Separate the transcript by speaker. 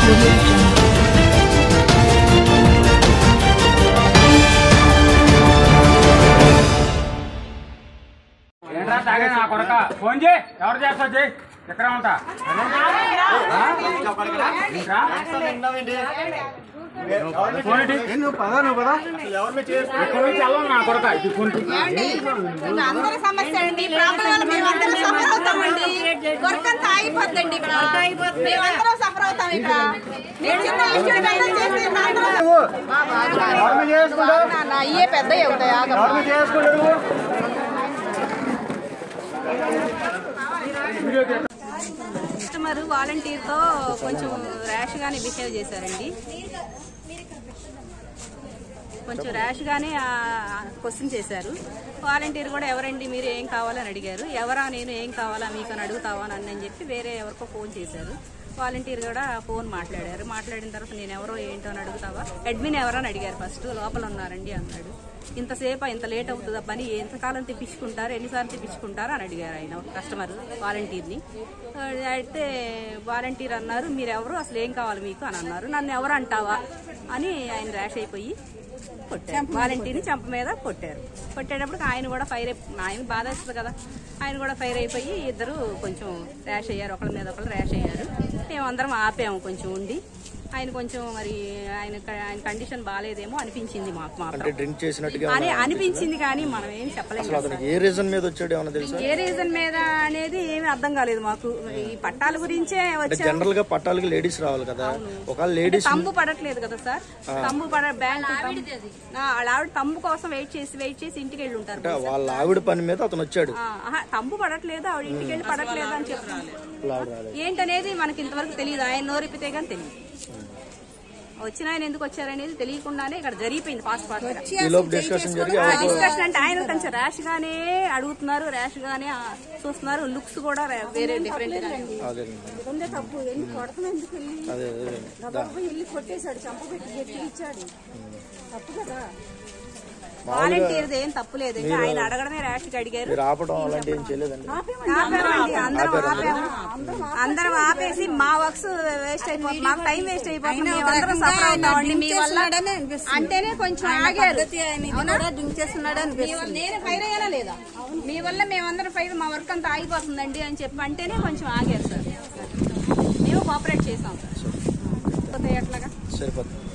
Speaker 1: Audio Jungle.
Speaker 2: ఏంట్రా తాగే నా కొరక ఫోన్ చేయి ఎవరు చేస్తావు చేయి ఎక్కడ ఉంటా ఏంట్రా? ఫోన్ ఇటు. ఇక్కడ నుంచి వెళ్ళను నా కొరక ఇది ఫోన్ ఇటు.
Speaker 3: అందరి సమస్య అండి ప్రాబ్లం వల్ల మేమందరం సఫర్ అవుతామండి దొరకంత ఆగిపోద్దండి ఇక్కడ మేమందరం సఫర్ అవుతాం ఇక్కడ నేను చిన్న విషయం ఏదైనా చేస్తే నా అందరూ- నాన్న, అయ్యే పెద్ద అవుతాయి ఆగమ్మ. కస్టమర్ వాలంటీర్తో కొంచెం ర్యాష్గానే బిహేవ్ చేశారండి కొంచెం ర్యాష్గానే క్వశ్చన్ చేశారు వాలంటీర్ కూడా ఎవరండి మీరు ఏం కావాలని అడిగారు ఎవరా నేను ఏం కావాలా మీకు అని అడుగుతావా నన్ను అని చెప్పి వేరే ఎవరికో ఫోన్ చేశారు వాలంటీర్ కూడా ఫోన్ మాట్లాడారు మాట్లాడిన తర్వాత నేను ఎవరో ఏంటో అని అడుగుతావా అడ్మిన్ ఎవరని అడిగారు ఫస్ట్ లోపల ఉన్నారండి అన్నాడు ఇంతసేపు ఇంత లేట్ అవుతుందా పని ఎంతకాలం తెప్పించుకుంటారు ఎన్నిసార్లు తెప్పించుకుంటారు అని అడిగారు ఆయన ఒక కస్టమర్ వాలంటీర్ని ఆ, అయితే వాలంటీర్ అన్నారు మీరెవరు అసలు ఏం కావాలి మీకు అని అన్నారు నన్ను ఎవరు అంటావా అని ఆయన ర్యాష్ అయిపోయి కొట్టారు వాలంటీర్ని చంప మీద కొట్టారు కొట్టేటప్పుడు ఆయన కూడా ఫైర్ అయి- ఆయన బాధ వస్తుంది కదా ఆయన కూడా ఫైర్ అయిపోయి ఇద్దరు కొంచెం ర్యాష్ అయ్యారు ఒకళ్ళ మీద ఒకళ్ళు ర్యాష్ అయ్యారు మేమందరం ఆపాము కొంచెం ఉండి ఆయన కొంచెం మరి ఆయన ఆయన కండిషన్ బాగాలేదేమో అనిపించింది మాకు
Speaker 4: అంటే
Speaker 3: మాత్రం
Speaker 4: డ్రింక్ చేసినట్టుగా
Speaker 3: అని అనిపించింది కానీ మనం ఏం చెప్పలేము
Speaker 4: అసలు అతనికి ఏ రీజన్ మీద వచ్చాడు ఏమన్నా తెలుసా
Speaker 3: ఏ రీజన్ మీద అనేది ఏమీ అర్థం కాలేదు మాకు ఈ పట్టాల గురించే
Speaker 4: అంటే
Speaker 3: వచ్చాము
Speaker 4: జనరల్ గా పట్టాలకి లేడీస్ రావాలి కదా ఒకవేళ లేడీస్
Speaker 3: తంబు పడట్లేదు కదా సార్ తంబు పడ బ్యాంక్ వాళ్ళ ఆవిడ తంబు కోసం వెయిట్ చేసి వెయిట్ చేసి ఇంటికి వెళ్ళి ఉంటారు
Speaker 4: అంటే వాళ్ళ ఆవిడ పని మీద అతను వచ్చాడు
Speaker 3: ఆ, ఆహా, తంబు పడట్లేదు ఆవిడ ఇంటికి వెళ్ళి పడట్లేదు అని చెప్తున్నారు
Speaker 4: వాళ్ళ ఆవిడ రాలేదు.
Speaker 3: ఏంటనేది మనకి ఇంతవరకు తెలియదు ఆయన నోరిపితే కానీ తెలియదు వచ్చిన ఆయన ఎందుకు వచ్చారనేది తెలియకుండానే ఇక్కడ జరిగిపోయింది ఫాస్ట్ ఫాస్ట్
Speaker 4: ఈ లోపు డిస్కషన్ జరిగి ఆ-
Speaker 3: డిస్కషన్ అంటే ఆయన కొంచెం ర్యాష్ గానే అడుగుతున్నారు ర్యాష్ గానే ఆ, చూస్తున్నారు లుక్స్ కూడా రా- వేరే డిఫరెంట్ గా
Speaker 4: అదే
Speaker 3: ఉందే తప్పు ఎందుకు కొడతాం ఎందుకు వెళ్ళి
Speaker 4: అదే అదే
Speaker 3: గబగబా వెళ్ళి కొట్టేశాడు చంపబెట్టి గట్టి ఇచ్చాడు తప్పు కదా వాలంటీర్ ఏం తప్పు లేదు ఇంకా ఆయన అడగడమే ర్యాష్ గా అడిగారు
Speaker 4: మీరు ఆపడం అలాంటి ఏం చేయలేదండి
Speaker 3: ఆపామండి అందరం ఆపాము అందరం ఆపేసి మా వర్క్స్ వేస్ట్ అయిపోతుంది మాకు టైం వేస్ట్ అయిపోతుంది మేమందరం సఫర్ అవుతామండి మీ వల్ల అంటేనే కొంచెం ఆగారు మీ వల్ల- నేను ఫైర్ అయ్యానా లేదా మీ వల్ల మేమందరం ఫైర్ మా వర్క్ అంతా ఆగిపోతుందండి అని చెప్పి అంటేనే కొంచెం ఆగారు సార్ మేము కోఆపరేట్ చేసాం సార్ పోతే ఎట్లాగా
Speaker 4: సరిపోతుంది